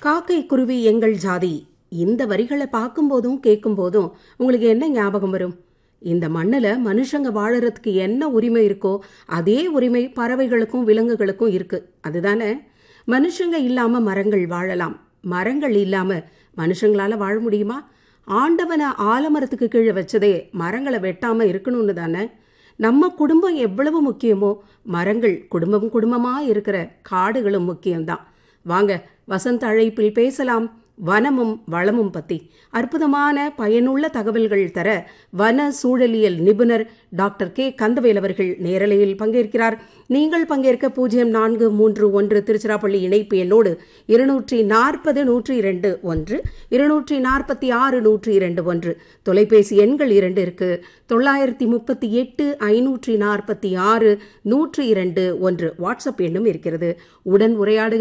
காக்கை குருவி எங்கள் ஜாதி இந்த வரிகளை பார்க்கும்போதும் கேட்கும்போதும் உங்களுக்கு என்ன ஞாபகம் வரும் இந்த மண்ணில் மனுஷங்க வாழறதுக்கு என்ன உரிமை இருக்கோ அதே உரிமை பறவைகளுக்கும் விலங்குகளுக்கும் இருக்கு அதுதானே மனுஷங்க இல்லாம மரங்கள் வாழலாம் மரங்கள் இல்லாம மனுஷங்களால வாழ முடியுமா ஆண்டவனை ஆலமரத்துக்கு கீழே வச்சதே மரங்களை வெட்டாம இருக்கணும்னு தானே நம்ம குடும்பம் எவ்வளவு முக்கியமோ மரங்கள் குடும்பம் குடும்பமா இருக்கிற காடுகளும் முக்கியம்தான் வாங்க வசந்த அழைப்பில் பேசலாம் வனமும் வளமும் பத்தி அற்புதமான பயனுள்ள தகவல்கள் தர வன சூழலியல் நிபுணர் டாக்டர் கே கந்தவேல் அவர்கள் நேரலையில் பங்கேற்கிறார் நீங்கள் பங்கேற்க பூஜ்ஜியம் நான்கு மூன்று ஒன்று திருச்சிராப்பள்ளி இணைப்பு எண்ணோடு இருநூற்றி நாற்பது நூற்றி இரண்டு ஒன்று இருநூற்றி நாற்பத்தி ஆறு நூற்றி இரண்டு ஒன்று தொலைபேசி எண்கள் இரண்டு இருக்கு தொள்ளாயிரத்தி முப்பத்தி எட்டு ஐநூற்றி நாற்பத்தி ஆறு நூற்றி இரண்டு ஒன்று வாட்ஸ்அப் எண்ணும் இருக்கிறது உடன் உரையாடுக